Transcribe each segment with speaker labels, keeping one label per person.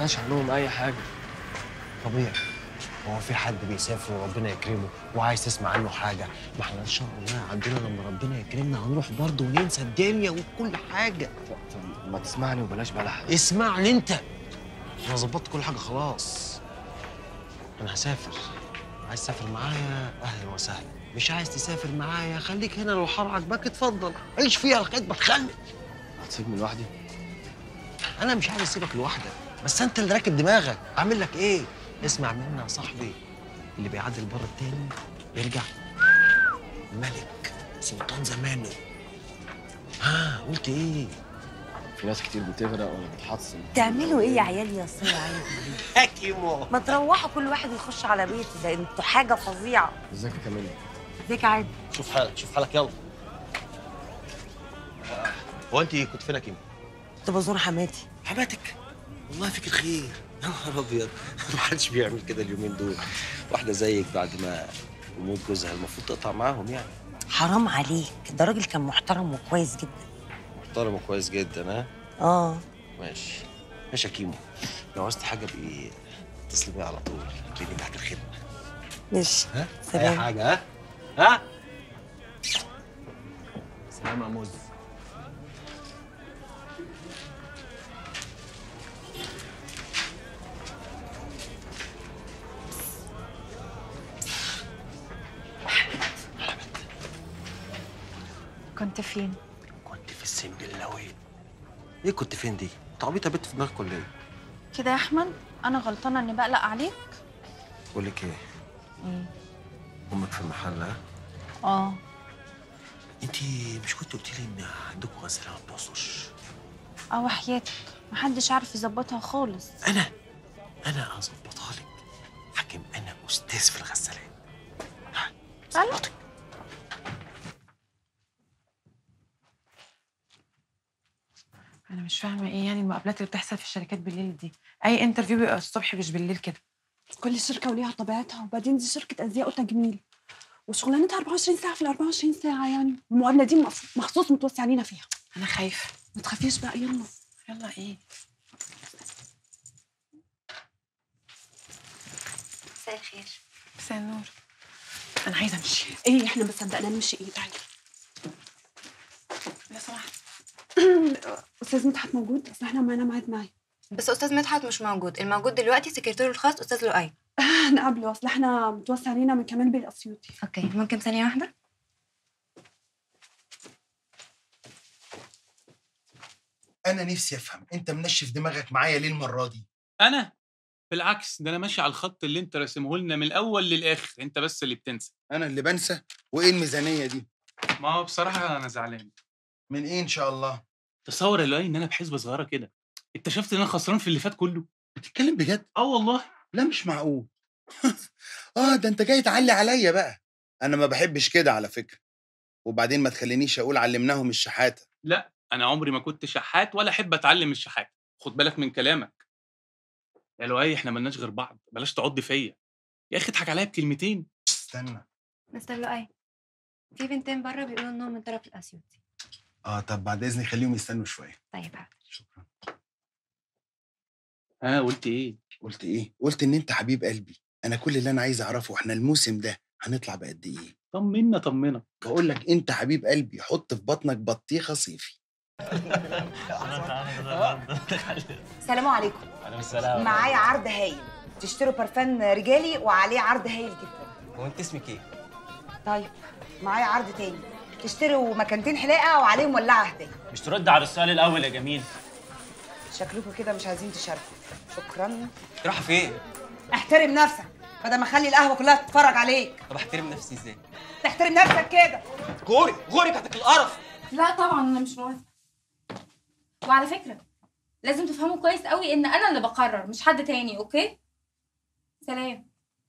Speaker 1: عرفناش عنهم اي حاجه
Speaker 2: طبيعي هو في حد بيسافر وربنا يكرمه وعايز تسمع عنه حاجه ما احنا ان شاء الله عندنا لما ربنا يكرمنا هنروح برضه وننسى الدنيا وكل حاجه
Speaker 1: ما تسمعني وبلاش بلح
Speaker 2: اسمعني انت انا ظبطت كل حاجه خلاص انا هسافر عايز تسافر معايا اهلا وسهلا مش عايز تسافر معايا خليك هنا لو حر عجبك اتفضل عيش فيها لغايه ما تخلف
Speaker 1: هتسيبني لوحدي
Speaker 2: انا مش عايز اسيبك لوحدك بس انت اللي راكب دماغك اعمل لك ايه اسمع مني يا صاحبي اللي بيعدي البر التاني يرجع ملك سلطان زمانه ها قلت ايه
Speaker 1: في ناس كتير بتغرق ولا بتحصل
Speaker 3: تعملوا ايه يا عيال يا صياعين
Speaker 2: حكيمو
Speaker 3: ما تروحوا كل واحد يخش على بيته ده انتوا حاجه فظيعه
Speaker 1: ازيك يا كاميلا
Speaker 3: ازيك عادي
Speaker 2: شوف حالك شوف حالك يلا هو انت كنت فين يا كيمو
Speaker 3: كنت بزور حماتي
Speaker 2: حماتك والله فيك الخير يا نهار ابيض ما حدش بيعمل كده اليومين دول واحده زيك بعد ما يموت جوزها المفروض تقطع معاهم يعني
Speaker 3: حرام عليك ده راجل كان محترم وكويس جدا
Speaker 2: محترم وكويس جدا ها
Speaker 3: اه
Speaker 2: ماشي ماشي يا كيمو لو عاوزت حاجه بقي اتصل بيا على طول تلاقيني تحت الخدمه
Speaker 3: ماشي
Speaker 2: ها اي
Speaker 3: سلام
Speaker 2: حاجه ها ها سلام يا موز
Speaker 4: كنت فين؟
Speaker 2: كنت في السنبلاوي ايه كنت فين دي؟ انت عبيطه بنت في دماغك ولا ايه؟
Speaker 4: كده يا احمد انا غلطانه اني بقلق عليك
Speaker 2: بقول لك ايه؟
Speaker 4: ايه
Speaker 2: امك في المحل ها؟
Speaker 4: اه
Speaker 2: انت مش كنت قلت لي ان عندكم غساله ما بتعصرش؟
Speaker 4: اه وحياتك محدش عارف يظبطها خالص
Speaker 2: انا انا هظبطها لك حاكم انا استاذ في الغسالات ها،
Speaker 4: تعالى.
Speaker 2: ظبطك.
Speaker 5: انا مش فاهمه ايه يعني المقابلات اللي بتحصل في الشركات بالليل دي اي انترفيو بيبقى الصبح مش بالليل كده
Speaker 6: كل شركة وليها طبيعتها وبعدين دي شركة أزياء وتجميل وشغلانتها 24 ساعة في ال 24 ساعة يعني المقابلة دي مخ- مخصوص متوسع علينا فيها
Speaker 5: انا خايفه
Speaker 6: ما تخافيش بقى يلا
Speaker 5: يلا ايه
Speaker 4: مساء الخير
Speaker 5: مساء النور انا عايزه امشي
Speaker 6: ايه احنا ما صدقنا نمشي ايه تعالي
Speaker 5: لو سمحت
Speaker 6: استاذ مدحت موجود اصل احنا معانا ميعاد معاه
Speaker 7: بس استاذ مدحت مش موجود الموجود دلوقتي سكرتيره الخاص استاذ لؤي
Speaker 6: نقابله اصل احنا متوسع علينا من كمال بيه الاسيوطي
Speaker 7: اوكي ممكن ثانيه واحده
Speaker 8: انا نفسي افهم انت منشف دماغك معايا ليه المره دي
Speaker 9: انا بالعكس ده انا ماشي على الخط اللي انت راسمه لنا من الاول للاخر انت بس اللي بتنسى
Speaker 8: انا اللي بنسى وايه الميزانيه دي
Speaker 9: ما هو بصراحه انا زعلان
Speaker 8: من ايه ان شاء الله
Speaker 9: تصور يا لؤي ان انا بحسبه صغيره كده اكتشفت ان انا خسران في اللي فات كله
Speaker 8: بتتكلم بجد
Speaker 9: اه والله
Speaker 8: لا مش معقول اه ده انت جاي تعلي عليا بقى انا ما بحبش كده على فكره وبعدين ما تخلينيش اقول علمناهم الشحاته
Speaker 9: لا انا عمري ما كنت شحات ولا احب اتعلم الشحات خد بالك من كلامك يا لؤي احنا ملناش غير بعض بلاش تعض فيا يا اخي اضحك عليا بكلمتين
Speaker 8: استنى
Speaker 7: مستر لؤي في بنتين بره بيقولوا انهم من طرف الاسيوطي
Speaker 8: اه طب بعد اذنك خليهم يستنوا شويه
Speaker 7: طيب حاضر
Speaker 8: شكرا
Speaker 9: ها قلت ايه
Speaker 8: قلت ايه قلت ان انت حبيب قلبي انا كل اللي انا عايز اعرفه احنا الموسم ده هنطلع بقد ايه
Speaker 9: طمنا طمنا
Speaker 8: بقول لك انت حبيب قلبي حط في بطنك بطيخه صيفي
Speaker 10: السلام عليكم معايا عرض هايل تشتروا برفان رجالي وعليه عرض هايل جدا
Speaker 1: هو انت اسمك ايه؟
Speaker 10: طيب معايا عرض تاني تشتروا مكانتين حلاقه وعليهم ولاعه هديه
Speaker 11: مش ترد على السؤال الاول يا جميل
Speaker 10: شكلكم كده مش عايزين تشاركوا شكرا
Speaker 1: رايحه فين؟
Speaker 10: احترم نفسك بدل ما اخلي القهوه كلها تتفرج عليك
Speaker 1: طب احترم نفسي ازاي؟
Speaker 10: تحترم نفسك كده
Speaker 1: غوري غوري تحتك القرف
Speaker 4: لا طبعا انا مش موافقه وعلى فكره لازم تفهموا كويس قوي ان انا اللي بقرر مش حد تاني اوكي سلام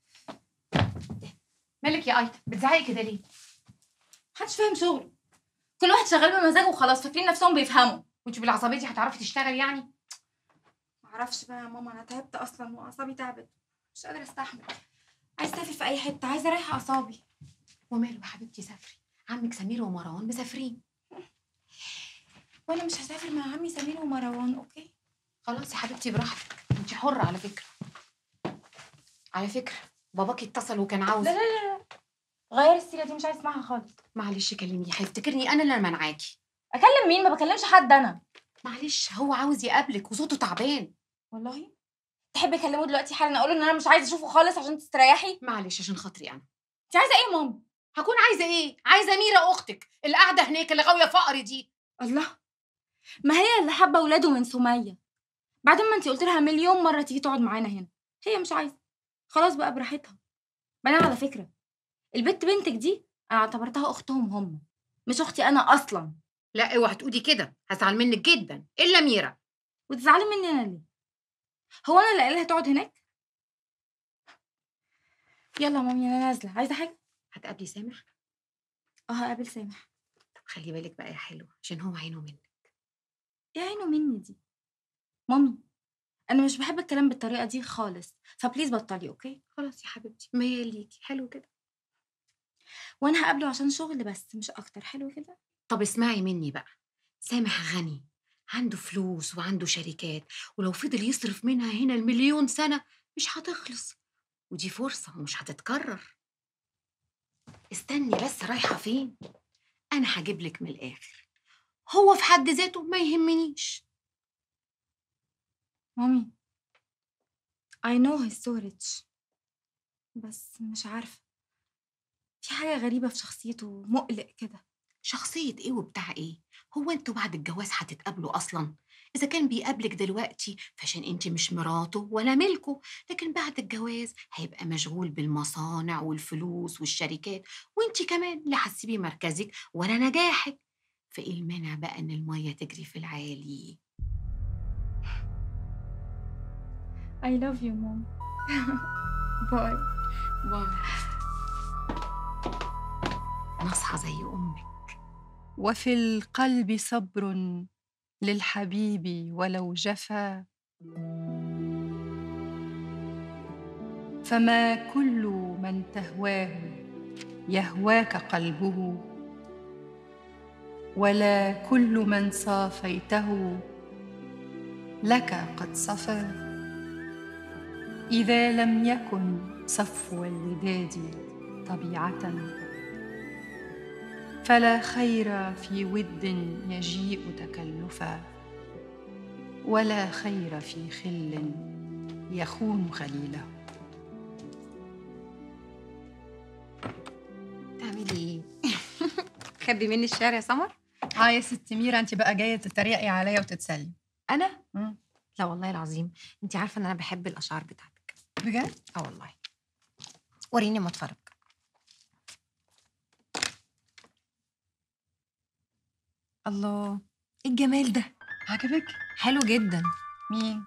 Speaker 4: مالك يا ايتا بتزعقي كده ليه محدش فاهم شغله كل واحد شغال بمزاجه وخلاص فاكرين نفسهم بيفهموا وانت بالعصبيه دي هتعرفي تشتغل يعني معرفش بقى يا ماما انا تعبت اصلا واعصابي تعبت مش قادره استحمل عايزه اسافر في اي حته عايزه اريح اعصابي وماله يا حبيبتي سافري عمك سمير ومروان مسافرين وانا مش هسافر مع عمي سمير ومروان اوكي خلاص يا حبيبتي براحتك
Speaker 5: انت حره على فكره على فكره باباكي اتصل وكان عاوز
Speaker 4: لا لا لا لا غير السيره دي مش عايز اسمعها خالص
Speaker 5: معلش كلمني هيفتكرني انا اللي منعاكي
Speaker 4: اكلم مين ما بكلمش حد انا
Speaker 5: معلش هو عاوز يقابلك وصوته تعبان
Speaker 4: والله تحبي اكلمه دلوقتي حالا اقول له ان انا مش عايزه اشوفه خالص عشان تستريحي
Speaker 5: معلش عشان خاطري انا
Speaker 4: انت عايزه ايه يا ماما
Speaker 5: هكون عايزه ايه عايزه ميرا اختك اللي قاعده هناك اللي غاويه فقر دي
Speaker 4: الله ما هي اللي حابه اولاده من سميه بعدين ما انت قلت لها مليون مره تيجي تقعد معانا هنا هي مش عايزه خلاص بقى براحتها بعدين على فكره البت بنتك دي انا اعتبرتها اختهم هم مش اختي انا اصلا
Speaker 5: لا اوعي تقولي كده هزعل منك جدا الا ميرا
Speaker 4: وتزعلي مني انا ليه هو انا اللي قايلها تقعد هناك يلا يا مامي انا نازله عايزه حاجه
Speaker 5: هتقابلي سامح
Speaker 4: اه هقابل سامح
Speaker 5: طب خلي بالك بقى يا حلوه عشان هو عينه منك
Speaker 4: ايه عينه مني دي مامي انا مش بحب الكلام بالطريقه دي خالص فبليز بطلي اوكي
Speaker 5: خلاص يا حبيبتي ميال ليكي حلو كده
Speaker 4: وانا هقابله عشان شغل بس مش اكتر حلو كده
Speaker 5: طب اسمعي مني بقى سامح غني عنده فلوس وعنده شركات ولو فضل يصرف منها هنا المليون سنة مش هتخلص ودي فرصة ومش هتتكرر استني بس رايحة فين أنا هجيب لك من الآخر هو في حد ذاته ما يهمنيش
Speaker 4: مامي I know he's so rich بس مش عارفة في حاجة غريبة في شخصيته مقلق كده
Speaker 5: شخصية ايه وبتاع ايه هو انتوا بعد الجواز هتتقابلوا اصلا اذا كان بيقابلك دلوقتي فعشان انت مش مراته ولا ملكه لكن بعد الجواز هيبقى مشغول بالمصانع والفلوس والشركات وانت كمان لا هتسيبي مركزك ولا نجاحك فايه المانع بقى ان المية تجري في العالي
Speaker 4: I love you mom باي
Speaker 5: باي نصحى زي امك
Speaker 12: وفي القلب صبر للحبيب ولو جفا فما كل من تهواه يهواك قلبه ولا كل من صافيته لك قد صفا اذا لم يكن صفو الوداد طبيعه فلا خير في ود يجيء تكلفا ولا خير في خل يخون خليله
Speaker 7: تعملي ايه تخبي مني الشعر يا سمر
Speaker 12: اه يا ست ميرا انت بقى جايه تتريقي عليا وتتسلي
Speaker 7: انا
Speaker 12: مم.
Speaker 7: لا والله العظيم انت عارفه ان انا بحب الاشعار بتاعتك
Speaker 12: بجد
Speaker 7: اه والله وريني ما اتفرج
Speaker 12: الله
Speaker 7: ايه الجمال ده
Speaker 12: عجبك
Speaker 7: حلو جدا
Speaker 12: مين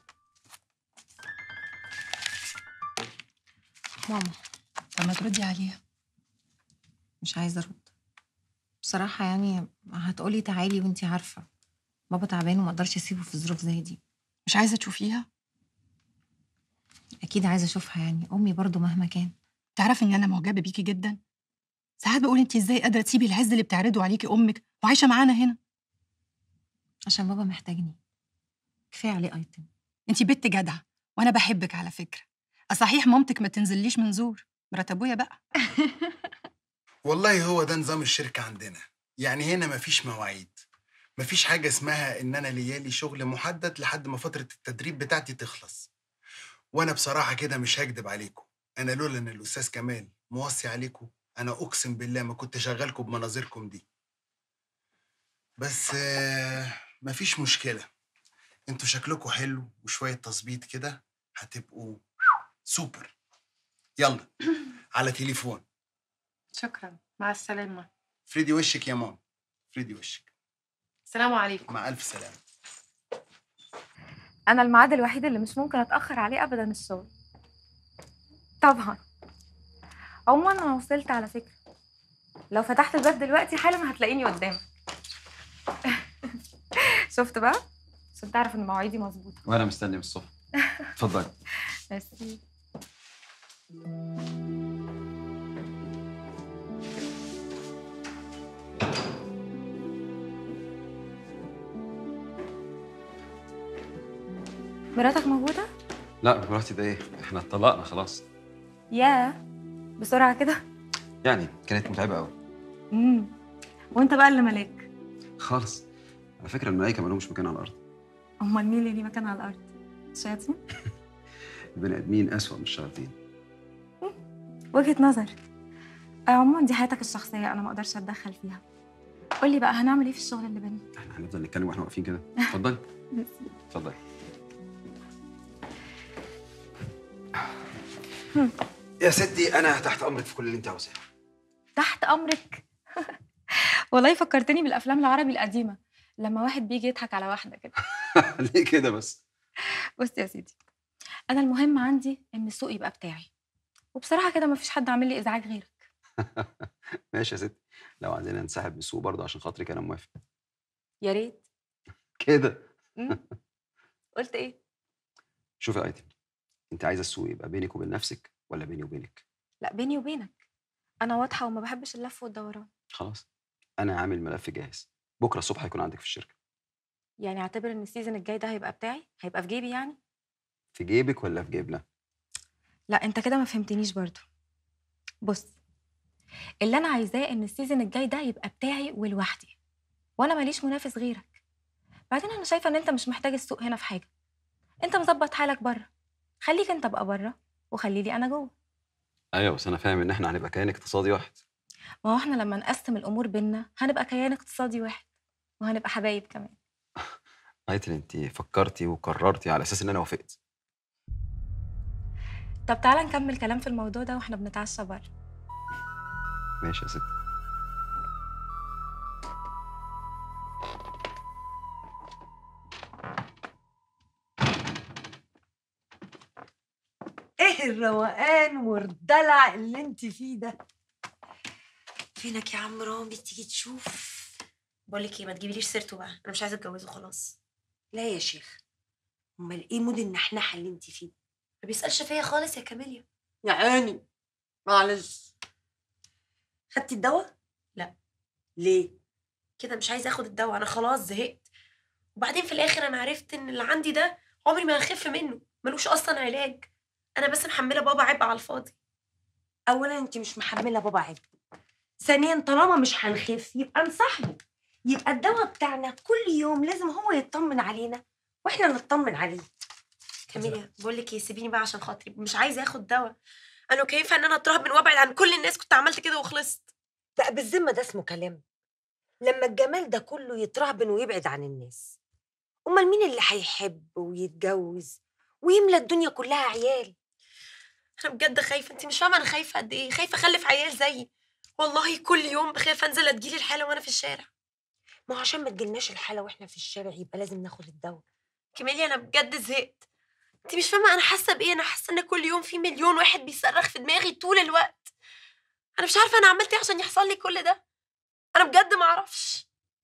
Speaker 7: ماما
Speaker 12: طب ما تردي عليها
Speaker 7: مش عايزه ارد بصراحه يعني هتقولي تعالي وانتي عارفه بابا تعبان وما اقدرش اسيبه في ظروف زي دي
Speaker 12: مش عايزه تشوفيها
Speaker 7: اكيد عايزه اشوفها يعني امي برضو مهما كان
Speaker 12: تعرفي ان انا معجبه بيكي جدا ساعات بقول انت ازاي قادره تسيبي العز اللي بتعرضه عليكي امك وعايشه معانا هنا
Speaker 7: عشان بابا محتاجني كفايه عليه ايتم
Speaker 12: انت بنت جدعه وانا بحبك على فكره صحيح مامتك ما تنزليش من زور مرات ابويا بقى
Speaker 8: والله هو ده نظام الشركة عندنا يعني هنا مفيش مواعيد مفيش حاجة اسمها إن أنا ليالي شغل محدد لحد ما فترة التدريب بتاعتي تخلص وأنا بصراحة كده مش هكدب عليكم أنا لولا إن الأستاذ كمال موصي عليكم أنا أقسم بالله ما كنت شغالكم بمناظركم دي بس آه، مفيش مشكلة انتوا شكلكم حلو وشوية تظبيط كده هتبقوا سوبر يلا على تليفون
Speaker 5: شكرا مع السلامه
Speaker 8: فريدي وشك يا ماما فريدي وشك
Speaker 5: السلام عليكم
Speaker 8: مع ألف سلامة
Speaker 4: انا الميعاد الوحيد اللي مش ممكن اتاخر عليه ابدا الشغل طبعا عموما انا وصلت على فكره لو فتحت الباب دلوقتي حالا هتلاقيني قدامك شفت بقى عشان تعرف ان مواعيدي مظبوطه
Speaker 13: وانا مستني من الصبح اتفضلي
Speaker 4: ميرسي مراتك موجوده
Speaker 13: لا مراتي ده ايه احنا اتطلقنا خلاص
Speaker 4: ياه بسرعه كده
Speaker 13: يعني كانت متعبه قوي
Speaker 4: امم وانت بقى اللي ملاك
Speaker 13: خالص على فكره الملائكه ما لهمش مكان على الارض
Speaker 4: امال مين اللي ليه مكان على الارض الشياطين
Speaker 13: البني ادمين اسوأ من الشياطين
Speaker 4: وجهه نظر آه، عموما دي حياتك الشخصيه انا ما اقدرش اتدخل فيها قول لي بقى هنعمل ايه في الشغل اللي بينا
Speaker 13: احنا هنفضل نتكلم واحنا واقفين كده اتفضلي اتفضلي
Speaker 4: هم.
Speaker 13: يا ستي انا تحت امرك في كل اللي انت عاوزاه
Speaker 4: تحت امرك والله فكرتني بالافلام العربي القديمه لما واحد بيجي يضحك على واحده كده
Speaker 13: ليه كده بس
Speaker 4: بص يا سيدي انا المهم عندي ان السوق يبقى بتاعي وبصراحه كده مفيش حد عامل لي ازعاج غيرك
Speaker 13: ماشي يا ستي لو عايزين ننسحب من السوق برضه عشان خاطرك انا موافق
Speaker 4: يا ريت
Speaker 13: كده
Speaker 4: مم. قلت ايه
Speaker 13: شوفي يا ايتم انت عايزه السوق يبقى بينك وبين نفسك ولا بيني وبينك
Speaker 4: لا بيني وبينك انا واضحه وما بحبش اللف والدوران
Speaker 13: خلاص انا عامل ملف جاهز بكره الصبح هيكون عندك في الشركه
Speaker 4: يعني اعتبر ان السيزون الجاي ده هيبقى بتاعي هيبقى في جيبي يعني
Speaker 13: في جيبك ولا في جيبنا
Speaker 4: لا انت كده ما فهمتنيش برضو بص اللي انا عايزاه ان السيزون الجاي ده يبقى بتاعي ولوحدي وانا ماليش منافس غيرك بعدين انا شايفه ان انت مش محتاج السوق هنا في حاجه انت مظبط حالك بره خليك انت بقى بره وخلي لي انا جوه
Speaker 13: ايوه بس انا فاهم ان احنا هنبقى كيان اقتصادي واحد
Speaker 4: ما هو احنا لما نقسم الامور بينا هنبقى كيان اقتصادي واحد وهنبقى حبايب كمان
Speaker 13: ايتن انت فكرتي وقررتي على اساس ان انا وافقت
Speaker 4: طب تعالى نكمل كلام في الموضوع ده واحنا بنتعشى بره
Speaker 13: ماشي يا ستي
Speaker 3: ايه الروقان والدلع اللي انت فيه ده
Speaker 14: فينك يا عم رامي تيجي تشوف بقول لك ايه ما تجيبيليش سيرته بقى انا مش عايزه اتجوزه خلاص
Speaker 3: لا يا شيخ امال ايه مود النحنحه اللي انت فيه
Speaker 14: ما بيسالش فيا خالص يا كاميليا
Speaker 3: يا عيني معلش خدتي الدواء
Speaker 14: لا
Speaker 3: ليه
Speaker 14: كده مش عايزه اخد الدواء انا خلاص زهقت وبعدين في الاخر انا عرفت ان اللي عندي ده عمري ما هخف منه ملوش اصلا علاج انا بس محمله بابا عبء على الفاضي
Speaker 3: اولا انت مش محمله بابا عبء ثانيا طالما مش هنخف يبقى نصاحبه يبقى الدواء بتاعنا كل يوم لازم هو يطمن علينا واحنا نطمن عليه
Speaker 14: كاميليا بقول لك ايه سيبيني بقى عشان خاطري مش عايزه اخد دواء انا كيفه ان انا اترهب وابعد عن كل الناس كنت عملت كده وخلصت
Speaker 3: لا بالذمه ده اسمه كلام لما الجمال ده كله يترهبن ويبعد عن الناس امال مين اللي هيحب ويتجوز ويملى الدنيا كلها عيال
Speaker 14: انا بجد خايفه انت مش فاهمه انا خايفه قد ايه خايفه اخلف عيال زيي والله كل يوم بخاف انزل اتجيلي الحاله وانا في الشارع
Speaker 3: ما هو عشان ما تجيلناش الحاله واحنا في الشارع يبقى لازم ناخد الدواء
Speaker 14: كمالي انا بجد زهقت انت مش فاهمه انا حاسه بايه انا حاسه ان كل يوم في مليون واحد بيصرخ في دماغي طول الوقت انا مش عارفه انا عملت ايه عشان يحصل لي كل ده انا بجد ما اعرفش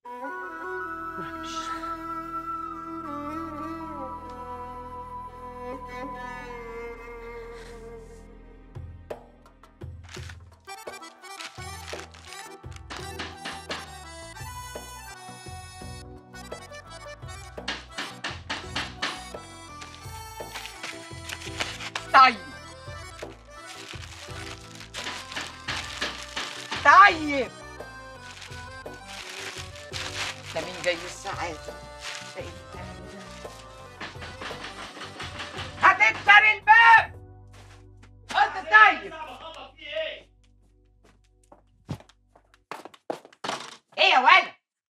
Speaker 15: طيب طيب ده مين جاي السعادة ده ايه الكلام ده هتكسر الباب قلت طيب ايه يا ولد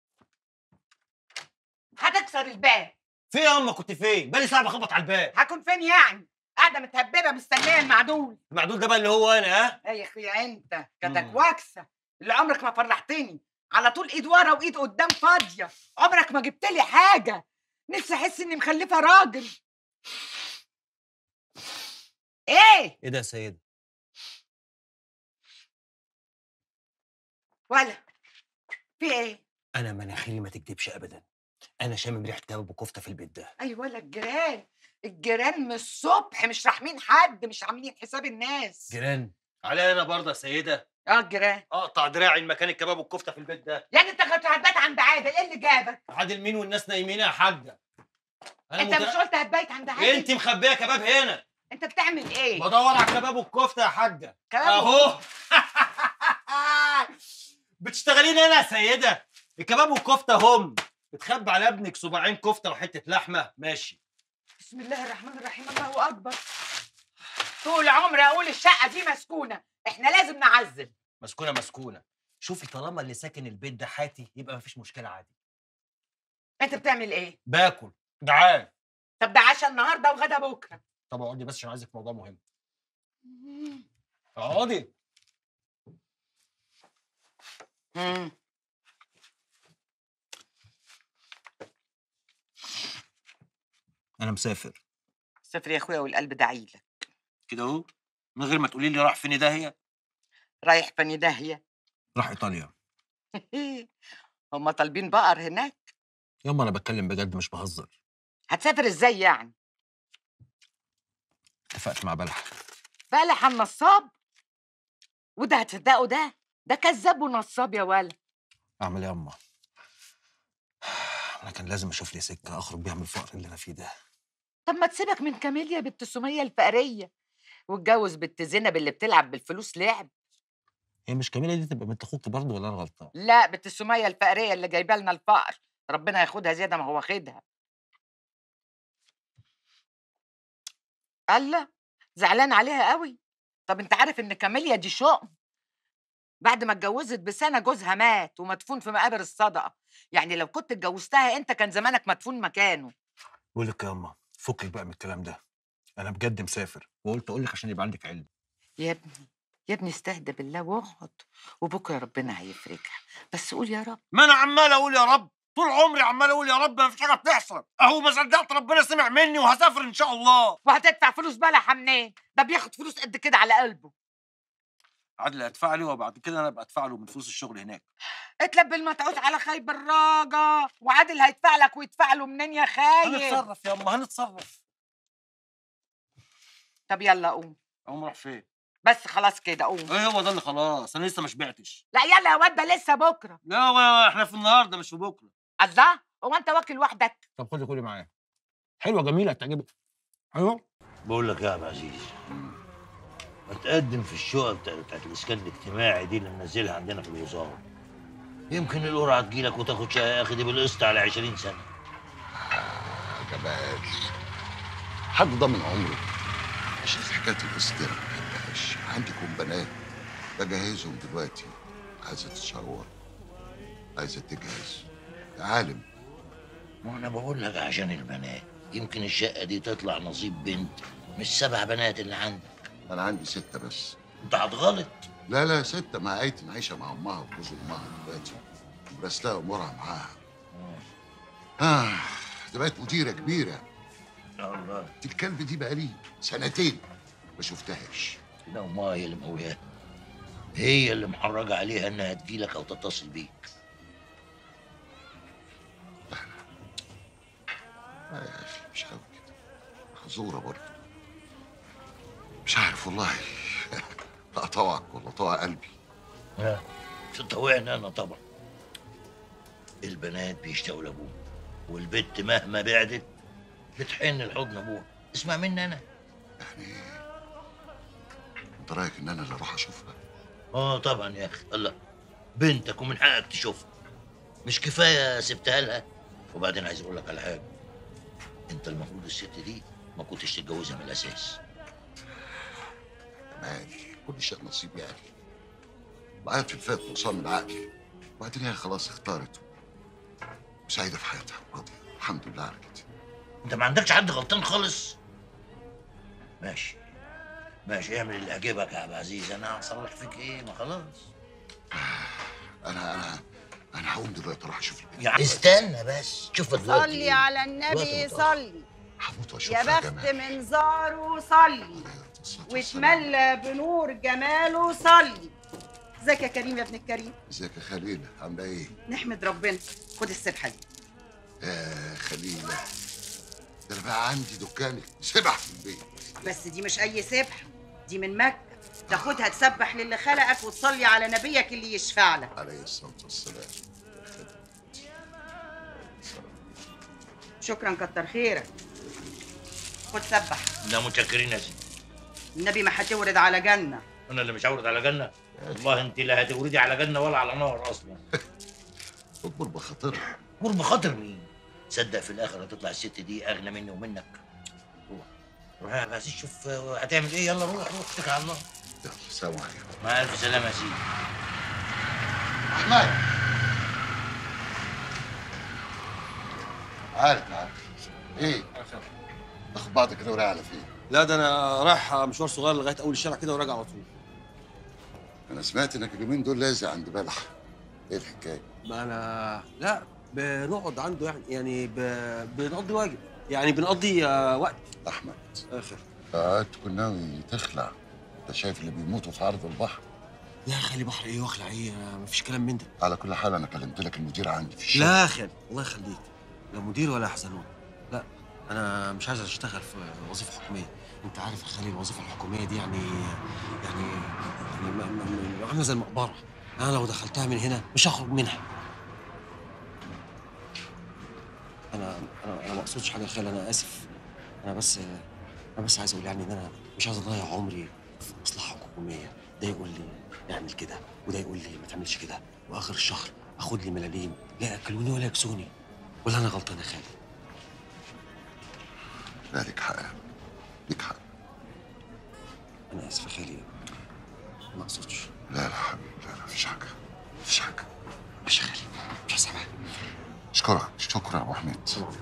Speaker 15: هتكسر الباب
Speaker 16: في يا اما كنت فين؟ بقالي ساعه بخبط على الباب
Speaker 15: هكون فين يعني قاعده متهببه مستنيه المعدول
Speaker 16: المعدول ده بقى اللي هو انا ها؟
Speaker 15: ايه يا اخويا انت كدك
Speaker 16: مم.
Speaker 15: واكسه اللي عمرك ما فرحتني على طول ايد ورا وايد قدام فاضيه عمرك ما جبت لي حاجه نفسي احس اني مخلفه راجل ايه
Speaker 16: ايه ده يا سيدة؟
Speaker 15: ولا في ايه
Speaker 16: انا مناخيري ما تكدبش ابدا انا شامم ريحه كباب وكفته في البيت ده
Speaker 15: اي ولا الجيران الجيران من الصبح مش راحمين حد مش عاملين حساب الناس
Speaker 16: جيران علي انا برضه يا سيده
Speaker 15: اه الجيران
Speaker 16: اقطع دراعي مكان الكباب والكفته في البيت ده
Speaker 15: يعني انت كنت هتبات عند عادل ايه اللي جابك
Speaker 16: عادل مين والناس نايمين يا حاجه أنا
Speaker 15: انت
Speaker 16: مت-
Speaker 15: مش قلت هتبيت عند عادل
Speaker 16: انت مخبيه كباب هنا
Speaker 15: انت بتعمل ايه
Speaker 16: بدور على الكباب والكفته يا حاجه
Speaker 15: كباب
Speaker 16: اهو بتشتغلين هنا يا سيده الكباب والكفته هم بتخبي على ابنك صباعين كفته وحته لحمه ماشي
Speaker 15: بسم الله الرحمن الرحيم الله اكبر طول عمري اقول الشقه دي مسكونه احنا لازم نعزل
Speaker 16: مسكونه مسكونه شوفي طالما اللي ساكن البيت ده حاتي يبقى مفيش مشكله عادي
Speaker 15: انت بتعمل ايه
Speaker 16: باكل جعان
Speaker 15: طب ده عشاء النهارده وغدا بكره
Speaker 16: طب اقعدي بس عشان عايزك في موضوع مهم اقعدي
Speaker 15: مم.
Speaker 16: انا مسافر
Speaker 15: سافر يا اخويا والقلب دعيلك
Speaker 16: كده اهو من غير ما تقولي لي راح فين داهيه
Speaker 15: رايح فني داهيه
Speaker 16: راح ايطاليا
Speaker 15: هم طالبين بقر هناك
Speaker 16: ياما انا بتكلم بجد مش بهزر
Speaker 15: هتسافر ازاي يعني
Speaker 16: اتفقت مع بلح
Speaker 15: بلح النصاب وده هتصدقه ده ده كذاب ونصاب يا ولد
Speaker 16: اعمل ايه ياما انا كان لازم اشوف لي سكه اخرج بيها من الفقر اللي انا فيه ده
Speaker 15: طب ما تسيبك من كاميليا بنت سمية الفقرية واتجوز بنت زينب اللي بتلعب بالفلوس لعب
Speaker 16: هي مش كاميله دي تبقى بنت اخوك برضه ولا انا غلطان
Speaker 15: لا بنت سمية الفقرية اللي جايبه لنا الفقر ربنا ياخدها زيادة ما هو واخدها الله زعلان عليها قوي طب انت عارف ان كاميليا دي شؤم بعد ما اتجوزت بسنة جوزها مات ومدفون في مقابر الصدقة يعني لو كنت اتجوزتها انت كان زمانك مدفون مكانه
Speaker 16: بقول لك يا ياما فكك بقى من الكلام ده انا بجد مسافر وقلت اقول لك عشان يبقى عندك علم
Speaker 15: يا ابني يا ابني استهدى بالله واقعد وبكره ربنا هيفرجها بس قول يا رب
Speaker 16: ما انا عمال اقول يا رب طول عمري عمال اقول يا رب ما فيش حاجه بتحصل اهو ما صدقت ربنا سمع مني وهسافر ان شاء الله
Speaker 15: وهتدفع فلوس بلح منين ده بياخد فلوس قد كده على قلبه
Speaker 16: عادل ادفع لي وبعد كده انا ابقى ادفع له من فلوس الشغل هناك
Speaker 15: اتلب المتعوس على خيب الراجة وعادل هيدفع لك ويدفع له منين يا خايب
Speaker 16: هنتصرف يا اما هنتصرف
Speaker 15: طب يلا قوم
Speaker 16: اقوم راح فين
Speaker 15: بس خلاص كده قوم
Speaker 16: ايه هو ده اللي خلاص انا لسه ما شبعتش
Speaker 15: لا يلا يا واد ده لسه بكره
Speaker 16: لا هو احنا في النهارده مش في بكره
Speaker 15: الله هو انت واكل وحدك
Speaker 16: طب خدي كلي معايا حلوه جميله تعجبك ايوه
Speaker 17: بقول لك يا عم عزيز اتقدم في الشقه بتاعت, بتاعت الاسكان الاجتماعي دي اللي منزلها عندنا في الوزاره يمكن القرعه تجيلك وتاخد شقه يا اخي دي بالقسط على 20 سنه
Speaker 18: جمال حد ضامن عمره عشان حكايه الاصدار ما بحبهاش عندكم بنات بجهزهم دلوقتي عايزه تتشور عايزه تجهز يا عالم
Speaker 17: ما انا بقول لك عشان البنات يمكن الشقه دي تطلع نصيب بنت مش سبع بنات اللي عندك
Speaker 18: انا عندي سته بس
Speaker 17: انت هتغلط
Speaker 18: لا لا سته مع ايتم عايشه مع امها وجوز امها دلوقتي وبرسلها امورها معاها اه ده بقت مديره كبيره
Speaker 17: الله
Speaker 18: دي الكلب دي بقالي سنتين ما شفتهاش
Speaker 17: لا امها هي اللي مقوياها هي اللي محرجه عليها انها تجيلك او تتصل بيك
Speaker 18: لا يا اخي مش قوي كده حزوره برضه مش عارف والله اطوعك ولا اطوع قلبي
Speaker 17: لا تطوعني انا طبعا البنات بيشتاقوا لابوهم والبت مهما بعدت بتحن لحضن ابوها اسمع مني انا
Speaker 18: انت رايك ان انا اللي اروح اشوفها
Speaker 17: اه طبعا يا اخي الله بنتك ومن حقك تشوفها مش كفايه سبتها لها وبعدين عايز اقول لك على حاجه انت المفروض الست دي ما كنتش تتجوزها من الاساس
Speaker 18: مالي كل شيء نصيب يعني بعد في الفات نقصان من عقلي وبعدين هي خلاص اختارت وسعيده في حياتها راضيه الحمد لله على كده
Speaker 17: انت ما عندكش حد غلطان خالص ماشي ماشي اعمل اللي يعجبك يا عبد العزيز انا هصلح فيك ايه ما خلاص
Speaker 18: انا انا انا هقوم دلوقتي اروح اشوف البنت
Speaker 17: يا استنى بس شوف دلوقتي
Speaker 19: صلي
Speaker 17: إيه؟
Speaker 19: على
Speaker 17: دلوقتي
Speaker 19: النبي
Speaker 17: متأخر.
Speaker 19: صلي
Speaker 18: هموت
Speaker 19: يا
Speaker 18: واشوفها يا
Speaker 19: بخت
Speaker 18: جمال
Speaker 19: من زاره صلي واتملى بنور جماله صلي ازيك يا كريم يا ابن الكريم
Speaker 18: ازيك يا خليله عامله ايه
Speaker 19: نحمد ربنا خد السبحه دي
Speaker 18: يا خليله ده انا بقى عندي دكانك سبح في البيت
Speaker 19: بس دي مش اي سبحه دي من مكه تاخدها تسبح للي خلقك وتصلي على نبيك اللي يشفع لك
Speaker 18: عليه الصلاه والسلام
Speaker 19: شكرا كتر خيرك خد سبح
Speaker 17: لا متشكرين يا سيدي
Speaker 19: النبي ما هتورد على جنه
Speaker 17: انا اللي مش هورد على جنه والله انت لا هتوردي على جنه ولا على نار اصلا
Speaker 18: اكبر بخاطرها
Speaker 17: مر بخاطر مين صدق في الاخر هتطلع الست دي اغنى مني ومنك روح روح يا عزيز شوف آه، هتعمل ايه يلا روح روح اتكل على الله
Speaker 18: يلا سلام عليكم
Speaker 17: مع الف سلامه يا سيدي
Speaker 18: احمد عارف عارف ايه تاخد بعضك كده ورايح على فين
Speaker 2: لا ده انا رايح مشوار صغير لغايه اول الشارع كده وراجع على طول
Speaker 18: انا سمعت انك اليومين دول لازق عند بلح ايه الحكايه
Speaker 2: ما انا لا بنقعد عنده يعني يعني ب... بنقضي واجب يعني بنقضي آه، وقت
Speaker 18: احمد
Speaker 2: اخر
Speaker 18: اه تكون ناوي تخلع انت شايف اللي بيموتوا في عرض البحر
Speaker 2: لا خلي بحر ايه واخلع ايه أنا مفيش كلام من ده
Speaker 18: على كل حال انا كلمت لك المدير عندي في الشغل
Speaker 2: لا يا خالد الله يخليك لا مدير ولا حزنون لا انا مش عايز اشتغل في وظيفه حكوميه انت عارف يا خالد الوظيفه الحكوميه دي يعني يعني يعني م- م- م- عامله زي المقبره انا لو دخلتها من هنا مش هخرج منها انا انا انا ما اقصدش حاجه يا خالد انا اسف انا بس انا بس عايز اقول يعني ان انا مش عايز اضيع عمري في مصلحه حكوميه ده يقول لي اعمل كده وده يقول لي ما تعملش كده واخر الشهر اخد لي ملاليم لا ياكلوني ولا يكسوني ولا انا غلطان يا خالد
Speaker 18: لا ليك حق ليك حق
Speaker 2: انا اسف يا خالد ما اقصدش
Speaker 18: لا لا حبيبي لا لا مفيش حاجه مفيش حاجه
Speaker 2: مش يا خالد مش هسامحك
Speaker 18: اشكرك شكرا يا ابو حميد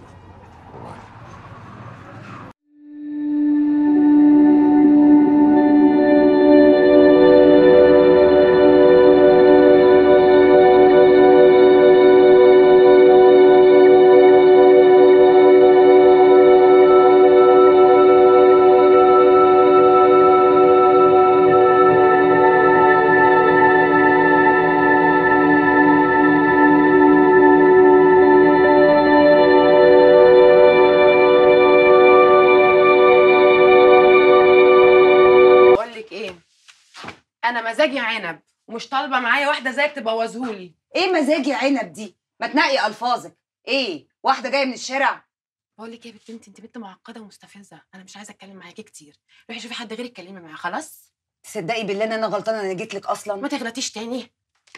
Speaker 20: بقول لك ايه انا مزاجي عنب ومش طالبه معايا واحده زيك تبوظهولي
Speaker 10: ايه مزاجي عنب دي ما تنقي الفاظك ايه واحده جايه من الشارع
Speaker 20: بقول لك ايه يا بنت انت انت بنت معقده ومستفزه انا مش عايزه اتكلم معاكي كتير روحي شوفي حد غيرك اتكلمي معاه خلاص
Speaker 10: تصدقي بالله ان انا غلطانه انا جيت لك اصلا
Speaker 20: ما تغلطيش تاني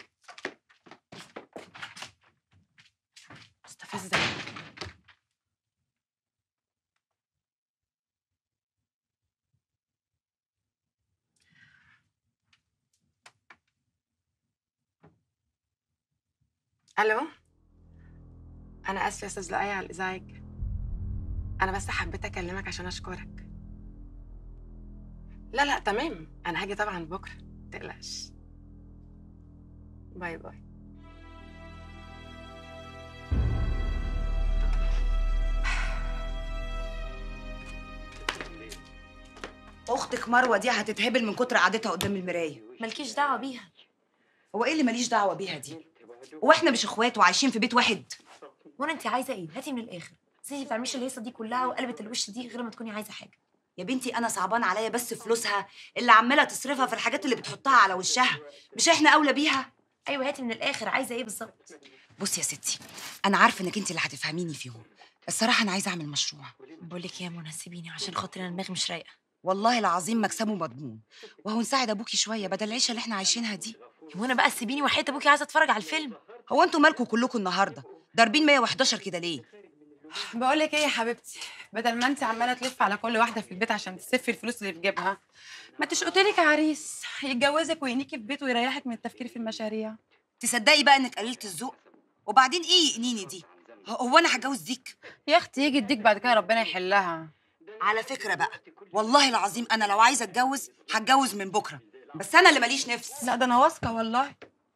Speaker 20: مستفزه الو انا اسفه يا استاذ لؤي على الازعاج انا بس حبيت اكلمك عشان اشكرك لا لا تمام انا هاجي طبعا بكره متقلقش باي باي
Speaker 10: اختك مروه دي هتتهبل من كتر قعدتها قدام المرايه
Speaker 14: مالكيش دعوه بيها
Speaker 10: هو ايه اللي ماليش دعوه بيها دي واحنا مش اخوات وعايشين في بيت واحد
Speaker 14: وانا انت عايزه ايه هاتي من الاخر زي ما بتعمليش الهيصه دي كلها وقلبت الوش دي غير ما تكوني عايزه حاجه
Speaker 10: يا بنتي انا صعبان عليا بس فلوسها اللي عماله تصرفها في الحاجات اللي بتحطها على وشها مش احنا اولى بيها
Speaker 14: ايوه هاتي من الاخر عايزه ايه بالظبط
Speaker 10: بصي يا ستي انا عارفه انك انت اللي هتفهميني فيهم الصراحه انا عايزه اعمل مشروع
Speaker 14: بقول لك يا منى سيبيني عشان خاطر انا دماغي مش رايقه
Speaker 10: والله العظيم مكسبه مضمون وهو نساعد ابوكي شويه بدل العيشه اللي احنا عايشينها دي
Speaker 14: هو انا بقى سيبيني وحياه ابوكي عايزه اتفرج على الفيلم
Speaker 10: هو انتوا مالكوا كلكم النهارده ضاربين 111 كده ليه
Speaker 20: بقول لك ايه يا حبيبتي بدل ما انت عماله تلف على كل واحده في البيت عشان تسفي الفلوس اللي في جيبها ما تشقطي لك عريس يتجوزك وينيكي في بيت ويريحك من التفكير في المشاريع
Speaker 10: تصدقي بقى انك قللت الذوق وبعدين ايه يقنيني دي هو انا هتجوز ديك
Speaker 20: يا اختي يجي يديك بعد كده ربنا يحلها
Speaker 10: على فكره بقى والله العظيم انا لو عايزه اتجوز هتجوز من بكره بس انا اللي ماليش نفس
Speaker 20: لا ده انا واثقه والله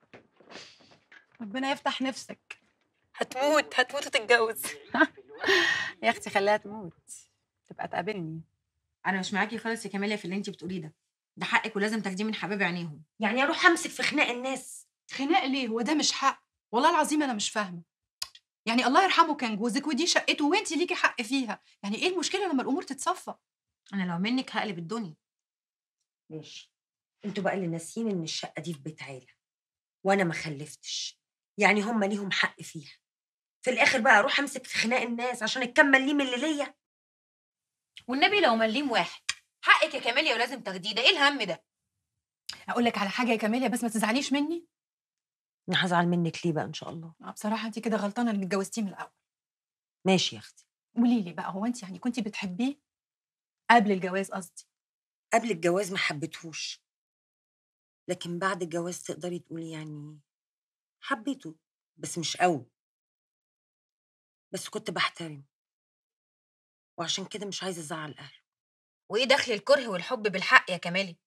Speaker 20: ربنا يفتح نفسك
Speaker 14: هتموت هتموت وتتجوز
Speaker 20: يا اختي خليها تموت تبقى تقابلني
Speaker 7: انا مش معاكي خالص يا كاميليا في اللي انت بتقوليه ده ده حقك ولازم تاخديه من حبايب عينيهم
Speaker 14: يعني اروح امسك في خناق الناس
Speaker 12: خناق ليه هو ده مش حق والله العظيم انا مش فاهمه يعني الله يرحمه كان جوزك ودي شقته وانت ليكي حق فيها يعني ايه المشكله لما الامور تتصفى
Speaker 7: انا لو منك هقلب الدنيا
Speaker 3: ماشي انتوا بقى اللي ناسيين ان الشقه دي في بيت عيله وانا ما خلفتش يعني هم ليهم حق فيها في الاخر بقى اروح امسك في خناق الناس عشان الكم مليم اللي ليا
Speaker 5: والنبي لو مليم واحد حقك يا كاميليا ولازم تاخديه ده ايه الهم ده
Speaker 12: اقول لك على حاجه يا كاميليا بس ما تزعليش مني
Speaker 3: انا هزعل منك ليه بقى ان شاء الله
Speaker 12: آه، بصراحه انت كده غلطانه انك اتجوزتيه من الاول
Speaker 3: ماشي يا اختي
Speaker 12: قولي لي بقى هو انت يعني كنتي بتحبيه قبل الجواز قصدي
Speaker 3: قبل الجواز ما حبيتهوش لكن بعد الجواز تقدري تقولي يعني حبيته بس مش قوي بس كنت بحترمه وعشان كده مش عايزه ازعل اهله
Speaker 5: وايه دخل الكره والحب بالحق يا كمالي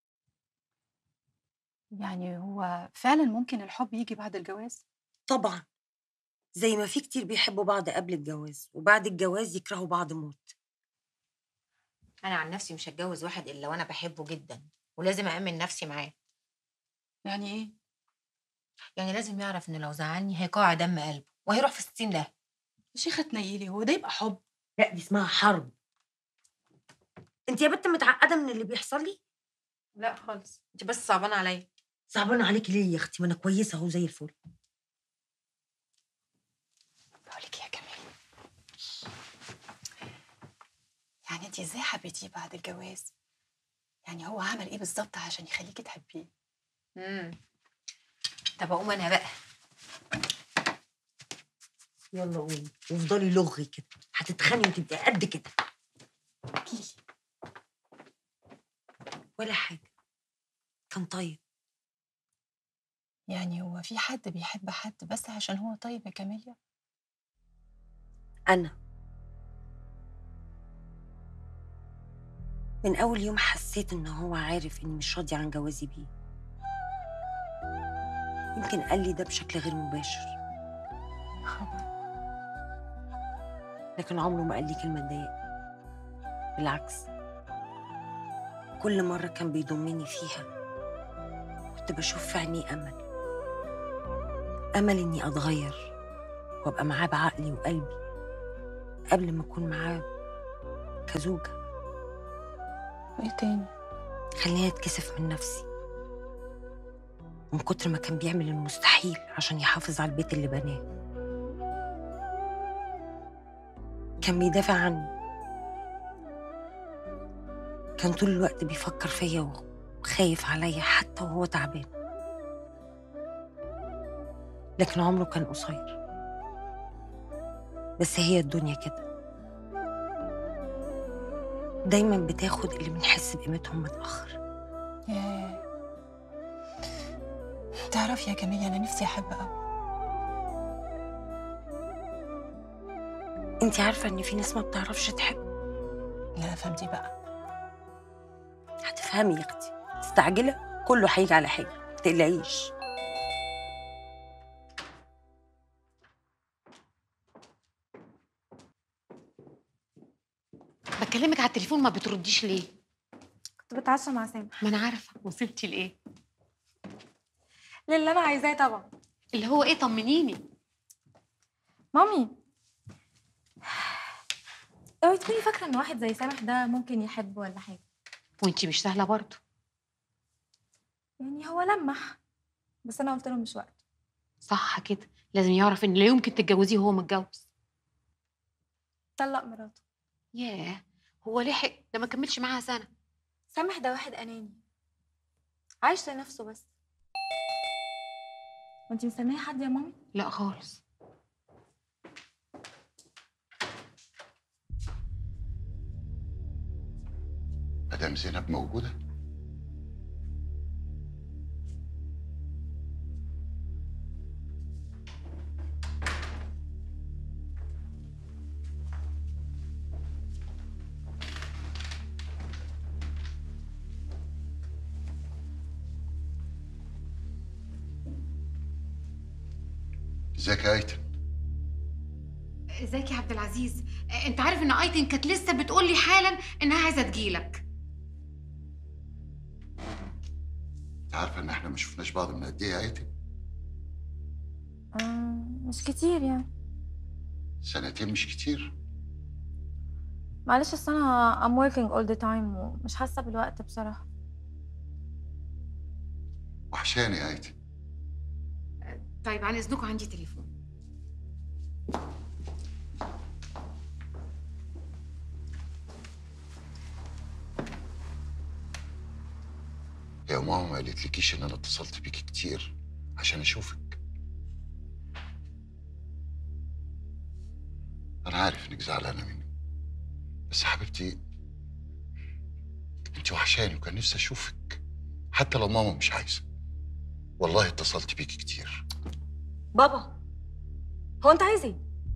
Speaker 12: يعني هو فعلا ممكن الحب يجي بعد الجواز
Speaker 3: طبعا زي ما في كتير بيحبوا بعض قبل الجواز وبعد الجواز يكرهوا بعض موت
Speaker 5: انا عن نفسي مش هتجوز واحد الا وانا بحبه جدا ولازم أأمن نفسي معاه
Speaker 12: يعني ايه
Speaker 5: يعني لازم يعرف ان لو زعلني هيقاع دم قلبه وهيروح في 60 ده
Speaker 12: يا شيخه تنيلي هو ده يبقى حب
Speaker 3: لا دي اسمها حرب انت يا بنت متعقده من اللي بيحصل لي
Speaker 5: لا خالص انت بس صعبانه عليا
Speaker 3: صعبانه عليكي ليه يا اختي ما انا كويسه اهو زي الفل
Speaker 12: بقولك يا كمال يعني انت ازاي حبيتيه بعد الجواز يعني هو عمل ايه بالظبط عشان يخليكي تحبيه
Speaker 5: امم طب اقوم انا بقى
Speaker 3: يلا قومي وافضلي لغي كده هتتخني وتبقي قد كده ولا حاجه كان طيب
Speaker 12: يعني هو في حد بيحب حد بس عشان هو طيب يا كاميليا
Speaker 3: انا من اول يوم حسيت ان هو عارف اني مش راضيه عن جوازي بيه يمكن قال لي ده بشكل غير مباشر لكن عمره ما قال لي كلمه تضايقني بالعكس كل مره كان بيضمني فيها كنت بشوف في عينيه امل امل اني اتغير وابقى معاه بعقلي وقلبي قبل ما اكون معاه كزوجه
Speaker 12: ايه تاني
Speaker 3: خليني اتكسف من نفسي من كتر ما كان بيعمل المستحيل عشان يحافظ على البيت اللي بناه كان بيدافع عني كان طول الوقت بيفكر فيا وخايف عليا حتى وهو تعبان لكن عمره كان قصير بس هي الدنيا كده دايما بتاخد اللي بنحس بقيمتهم متأخر
Speaker 12: ياه تعرفي يا كاميليا انا نفسي احب قوي
Speaker 3: انت عارفة ان في ناس ما بتعرفش تحب
Speaker 12: لا فهمتي بقى
Speaker 3: هتفهمي يا اختي مستعجلة كله هيجي على حاجة متقلقيش
Speaker 5: بكلمك على التليفون ما بترديش ليه
Speaker 4: كنت بتعشى مع سامح
Speaker 5: ما انا عارفه وصلتي لايه
Speaker 4: للي انا عايزاه طبعا
Speaker 5: اللي هو ايه طمنيني
Speaker 4: مامي اوعي تكوني فاكره ان واحد زي سامح ده ممكن يحب ولا حاجه
Speaker 5: وانتي مش سهله برضه
Speaker 4: يعني هو لمح بس انا قلت له مش وقت
Speaker 5: صح كده لازم يعرف ان لا يمكن تتجوزيه وهو متجوز
Speaker 4: طلق مراته
Speaker 5: ياه هو لحق ده ما كملش معاها سنه
Speaker 4: سامح ده واحد اناني عايش لنفسه بس وانتي مستنيه حد يا مامي
Speaker 5: لا خالص
Speaker 18: مدام زينب موجودة؟ ازيك يا ايتن؟
Speaker 5: ازيك يا عبد العزيز آه، انت عارف ان ايتن كانت لسه بتقول لي حالا انها عايزه تجيلك
Speaker 18: انت عارفة ان احنا ما شفناش بعض من قد ايه يا ايتن؟
Speaker 4: مش كتير يعني
Speaker 18: سنتين مش كتير
Speaker 4: معلش اصل انا I'm working all the time ومش حاسه بالوقت بصراحه
Speaker 18: وحشاني يا ايتن
Speaker 5: طيب عن اذنكم عندي تليفون
Speaker 18: لو ماما ما قالتلكيش ان انا اتصلت بيكي كتير عشان اشوفك انا عارف انك زعلانه مني بس حبيبتي انت وحشاني وكان نفسي اشوفك حتى لو ماما مش عايزه والله اتصلت بيكي كتير
Speaker 21: بابا هو انت عايز ايه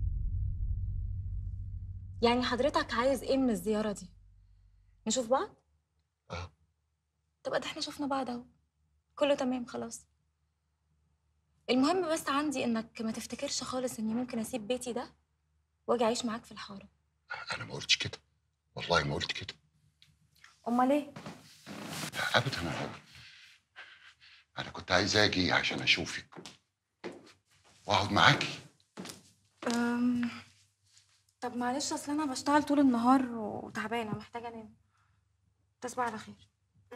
Speaker 21: يعني حضرتك عايز ايه من الزياره دي نشوف بعض
Speaker 18: اه
Speaker 21: طب ادي احنا شفنا بعض اهو كله تمام خلاص المهم بس عندي انك ما تفتكرش خالص اني ممكن اسيب بيتي ده واجي اعيش معاك في الحاره
Speaker 18: انا ما قلتش كده والله ما قلت كده
Speaker 21: امال ايه
Speaker 18: لا ابدا انا انا كنت عايز اجي عشان اشوفك واقعد معاكي
Speaker 21: أم... طب معلش اصل انا بشتغل طول النهار وتعبانه محتاجه انام تصبح على خير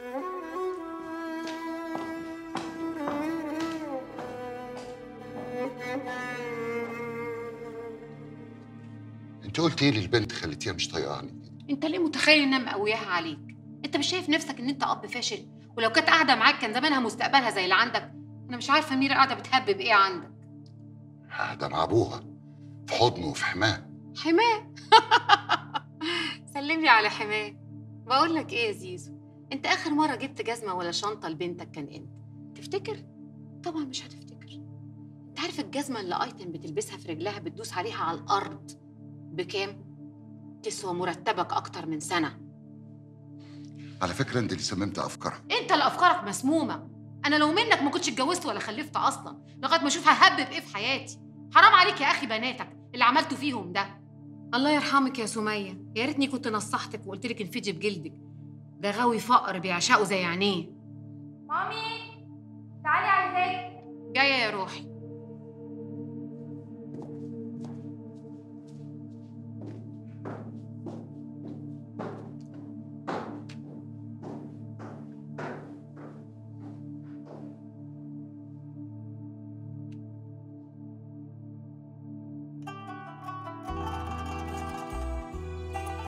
Speaker 18: انت قلت ايه للبنت خليتيها مش طايقاني
Speaker 5: انت ليه متخيل انها مقوياها عليك انت مش شايف نفسك ان انت اب فاشل ولو كانت قاعده معاك كان زمانها مستقبلها زي اللي عندك انا مش عارفه ميرا قاعده بتهبب ايه عندك
Speaker 18: قاعده مع ابوها في حضنه وفي حماه
Speaker 5: حماه سلم لي على حماه بقول لك ايه يا زيزو انت اخر مره جبت جزمه ولا شنطه لبنتك كان امتى تفتكر طبعا مش هتفتكر انت عارف الجزمه اللي ايتن بتلبسها في رجلها بتدوس عليها على الارض بكام تسوى مرتبك اكتر من سنه
Speaker 18: على فكره انت اللي سممت افكارها
Speaker 5: انت اللي افكارك مسمومه انا لو منك ما كنتش اتجوزت ولا خلفت اصلا لغايه ما اشوف ههبب ايه في حياتي حرام عليك يا اخي بناتك اللي عملته فيهم ده الله يرحمك يا سميه يا ريتني كنت نصحتك وقلت لك انفدي بجلدك ده غاوي فقر بيعشقه زي عينيه
Speaker 4: مامي تعالي عايزاك
Speaker 5: جايه يا روحي